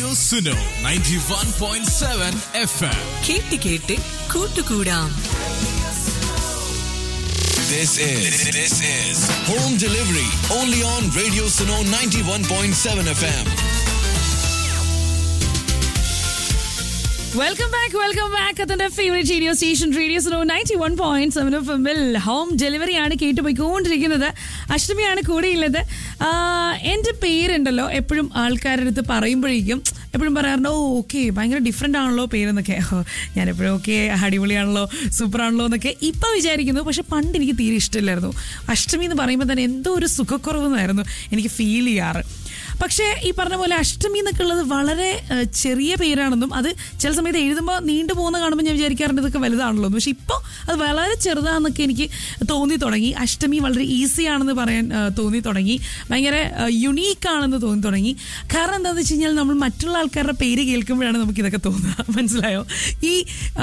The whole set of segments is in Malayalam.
Suno ninety one point seven F M കേട്ട് കേട്ട് കൂട്ടുകൂടാം This is this is home delivery only on Radio Suno 91.7 FM. Welcome back welcome back അതിന്റെ favourite radio station radio Suno ninety one point seven F എമ്മിൽ ഹോം ഡെലിവറി ആണ് കേട്ടുപോയിക്കൊണ്ടിരിക്കുന്നത് അഷ്ടമിയാണ് കൂടെയുള്ളത് ആഹ് എൻ്റെ പേരുണ്ടല്ലോ എപ്പോഴും ആൾക്കാരുടെ അടുത്ത് പറയുമ്പോഴേക്കും എപ്പോഴും പറയാറുണ്ട് ഓ ഓക്കെ ഭയങ്കര ഡിഫറെൻ്റ് ആണല്ലോ പേരെന്നൊക്കെ ഓ, ഞാൻ എപ്പോഴും ഓക്കെ അടിപൊളിയാണല്ലോ സൂപ്പർ ആണല്ലോ എന്നൊക്കെ ഇപ്പം വിചാരിക്കുന്നു പക്ഷെ പണ്ട് എനിക്ക് തീരെ ഇഷ്ടമില്ലായിരുന്നു അഷ്ടമി എന്ന് പറയുമ്പോൾ തന്നെ എന്തോ ഒരു സുഖക്കുറവെന്നായിരുന്നു എനിക്ക് ഫീൽ ചെയ്യാറ് പക്ഷേ ഈ പറഞ്ഞ പോലെ അഷ്ടമി എന്നൊക്കെ ഉള്ളത് വളരെ ഏഹ്, ചെറിയ പേരാണെന്നും അത് ചില സമയത്ത് എഴുതുമ്പോൾ നീണ്ടു പോകുന്ന കാണുമ്പോൾ ഞാൻ വിചാരിക്കാറുണ്ട് ഇതൊക്കെ വലുതാണല്ലോ എന്ന്. പക്ഷെ ഇപ്പോൾ അത് വളരെ ചെറുതാണെന്നൊക്കെ എനിക്ക് തോന്നി തുടങ്ങി അഷ്ടമി വളരെ ഈസി ആണെന്ന് പറയാൻ ഏഹ്, തോന്നി തുടങ്ങി ഭയങ്കര യുണീക്ക് ആണെന്ന് തോന്നി തുടങ്ങി കാരണം എന്താണെന്ന് വെച്ച് കഴിഞ്ഞാൽ നമ്മൾ മറ്റുള്ള ആൾക്കാരുടെ പേര് കേൾക്കുമ്പോഴാണ് നമുക്ക് ഇതൊക്കെ തോന്നുക മനസ്സിലായോ ഈ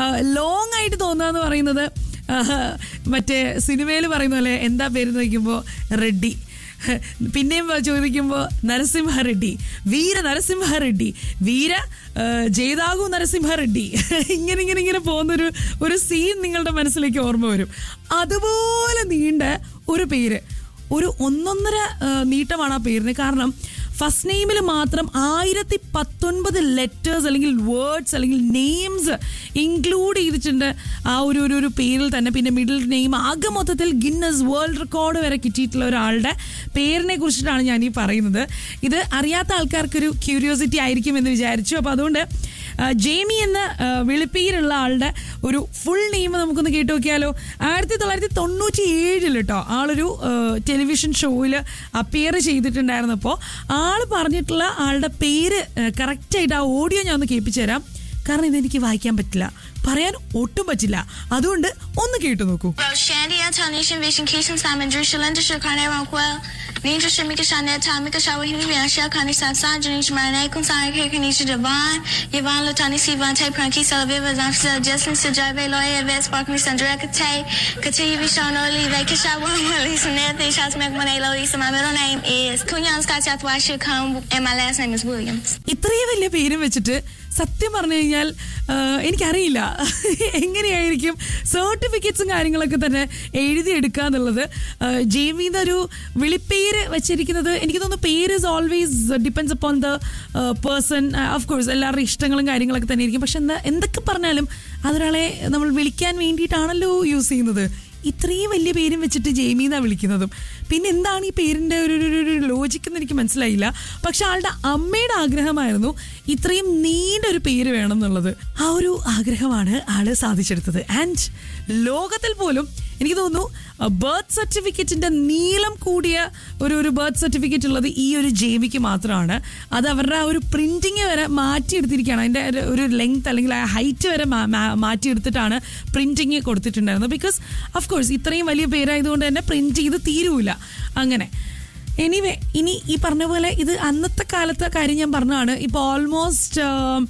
ലോങ് ആയിട്ട് തോന്നുക എന്ന് പറയുന്നത് ആഹ്, മറ്റേ സിനിമയിൽ പറയുന്ന പോലെ എന്താ പേര് നോക്കുമ്പോൾ റെഡ്ഡി പിന്നെയും ചോദിക്കുമ്പോൾ നരസിംഹ റെഡ്ഡി വീര നരസിംഹ റെഡ്ഡി വീര ആ, ജേതാഗു നരസിംഹ റെഡ്ഡി ഇങ്ങനെ ഇങ്ങനെ ഇങ്ങനെ പോകുന്നൊരു ഒരു സീൻ നിങ്ങളുടെ മനസ്സിലേക്ക് ഓർമ്മ വരും അതുപോലെ നീണ്ട ഒരു പേര് ഒരു ഒന്നൊന്നര ആ, നീട്ടമാണ് ആ പേരിന് കാരണം ഫസ്റ്റ് നെയിമിൽ മാത്രം ആയിരത്തി പത്തൊൻപത് ലെറ്റേഴ്സ് അല്ലെങ്കിൽ വേർഡ്സ് അല്ലെങ്കിൽ നെയിംസ് ഇൻക്ലൂഡ് ചെയ്തിട്ടുണ്ട് ആ ഒരു ഒരു ഒരു പേരിൽ തന്നെ പിന്നെ മിഡിൽ നെയിം ആകെ മൊത്തത്തിൽ ഗിന്നസ് വേൾഡ് റെക്കോർഡ് വരെ കിട്ടിയിട്ടുള്ള ഒരാളുടെ പേരിനെ കുറിച്ചിട്ടാണ് ഞാൻ ഈ പറയുന്നത് ഇത് അറിയാത്ത ആൾക്കാർക്കൊരു ക്യൂരിയോസിറ്റി ആയിരിക്കും എന്ന് വിചാരിച്ചു അപ്പോൾ അതുകൊണ്ട് ആ, ജേമി എന്ന ആ, വിളിപ്പേരുള്ള ആളുടെ ഒരു ഫുൾ നെയിം നമുക്കൊന്ന് കേട്ടു നോക്കിയാലോ ആയിരത്തി തൊള്ളായിരത്തി തൊണ്ണൂറ്റി ഏഴിൽ കേട്ടോ ആളൊരു ആ, ടെലിവിഷൻ ഷോയിൽ അപ്പിയർ ചെയ്തിട്ടുണ്ടായിരുന്നപ്പോൾ ആള് പറഞ്ഞിട്ടുള്ള ആളുടെ പേര് കറക്റ്റായിട്ട് ആ ഓഡിയോ ഞാൻ ഒന്ന് കേൾപ്പിച്ചു തരാം കാരണം ഇതെനിക്ക് വായിക്കാൻ പറ്റില്ല പറയാൻ ഒട്ടും പറ്റില്ല അതുകൊണ്ട് ഒന്ന് കേട്ടു നോക്കൂ 有选的要朝你身为新 K 生三门就是人就是看来往过，你就是每个上来他每个稍微你边是要看你三三就你是买来公三可以看你是的完，一完了他你喜欢 type 看 K 上了别不让是 just 你是 drive 来也 vest park 你上 direct take 可这一笔上了里来可下我我里是那对 shots make money low is my middle name is Kunyan Scott South why should come and my last name is Williams. ഇത്രയും വലിയ പേരും വെച്ചിട്ട് സത്യം പറഞ്ഞു കഴിഞ്ഞാൽ ആ, എനിക്കറിയില്ല എങ്ങനെയായിരിക്കും സർട്ടിഫിക്കറ്റ്സും കാര്യങ്ങളൊക്കെ തന്നെ എഴുതിയെടുക്കുക എന്നുള്ളത് ജെയ്മിന്ന് ഒരു വിളിപ്പേര് വെച്ചിരിക്കുന്നത് എനിക്ക് തോന്നുന്നു പേര് is always depends upon the person of course എല്ലാവരുടെ ഇഷ്ടങ്ങളും കാര്യങ്ങളൊക്കെ തന്നെ ആയിരിക്കും പക്ഷെ എന്താ എന്തൊക്കെ പറഞ്ഞാലും അതൊരാളെ നമ്മൾ വിളിക്കാൻ വേണ്ടിയിട്ടാണല്ലോ യൂസ് ചെയ്യുന്നത് ഇത്രയും വലിയ പേരും വെച്ചിട്ട് ജെയ്മി എന്നാ വിളിക്കുന്നതും പിന്നെ എന്താണ് ഈ പേരിന്റെ ഒരു ഒരു- ഒരു ലോജിക് എന്ന് എനിക്ക് മനസ്സിലായില്ല പക്ഷെ ആളുടെ അമ്മയുടെ ആഗ്രഹമായിരുന്നു ഇത്രയും നീണ്ട ഒരു പേര് വേണം എന്നുള്ളത് ആ ഒരു ആഗ്രഹമാണ് ആള് സാധിച്ചെടുത്തത് ആൻഡ് ലോകത്തിൽ പോലും എനിക്ക് തോന്നുന്നു ബർത്ത് സർട്ടിഫിക്കറ്റിന്റെ നീളം കൂടിയ ഒരു ഒരു ബർത്ത് സർട്ടിഫിക്കറ്റ് ഉള്ളത് ഈ ഒരു ജേമിക്ക് മാത്രമാണ് അത് അവരുടെ ആ ഒരു പ്രിന്റിങ് വരെ മാറ്റിയെടുത്തിരിക്കുകയാണ് അതിന്റെ ഒരു- ഒരു ലെങ്ത് അല്ലെങ്കിൽ ആ ഹൈറ്റ് വരെ മാ- മാ- മാറ്റിയെടുത്തിട്ടാണ് പ്രിന്റിങ് കൊടുത്തിട്ടുണ്ടായിരുന്നത് ബിക്കോസ് ഓഫ് കോഴ്സ് ഇത്രയും വലിയ പേരായതുകൊണ്ട് തന്നെ പ്രിന്റ് ചെയ്ത് തീരൂല അങ്ങനെ എനിവേ ഇനി ഈ പറഞ്ഞ പോലെ ഇത് അന്നത്തെ കാലത്തെ കാര്യം ഞാൻ പറഞ്ഞതാണ് ഇപ്പോൾ almost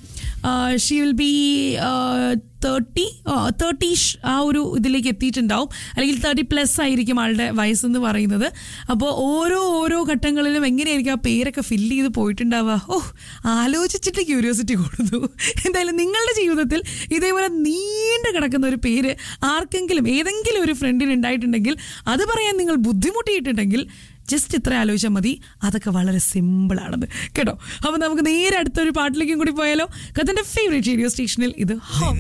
she will be thirty thirty ആ ഒരു ഇതിലേക്ക് എത്തിയിട്ടുണ്ടാവും അല്ലെങ്കിൽ തേർട്ടി പ്ലസ് ആയിരിക്കും ആളുടെ വയസ്സെന്ന് പറയുന്നത് അപ്പോൾ ഓരോ ഓരോ ഘട്ടങ്ങളിലും എങ്ങനെയായിരിക്കും ആ പേരൊക്കെ ഫില്ല് ചെയ്ത് പോയിട്ടുണ്ടാവുക ഓ ആലോചിച്ചിട്ട് ക്യൂരിയോസിറ്റി കൂടുന്നു എന്തായാലും നിങ്ങളുടെ ജീവിതത്തിൽ ഇതേപോലെ നീണ്ടു കിടക്കുന്ന ഒരു പേര് ആർക്കെങ്കിലും ഏതെങ്കിലും ഒരു ഫ്രണ്ടിന് ഉണ്ടായിട്ടുണ്ടെങ്കിൽ അത് പറയാൻ നിങ്ങൾ ബുദ്ധിമുട്ടിയിട്ടുണ്ടെങ്കിൽ ജസ്റ്റ് ഇത്ര ആലോചിച്ചാൽ മതി അതൊക്കെ വളരെ സിമ്പിൾ ആണെന്ന് കേട്ടോ അപ്പൊ നമുക്ക് നേരെ അടുത്തൊരു പാട്ടിലേക്കും കൂടി പോയാലോ കഥന്റെ ഫേവറേറ്റ് റേഡിയോ സ്റ്റേഷനിൽ ഇത് ഹോം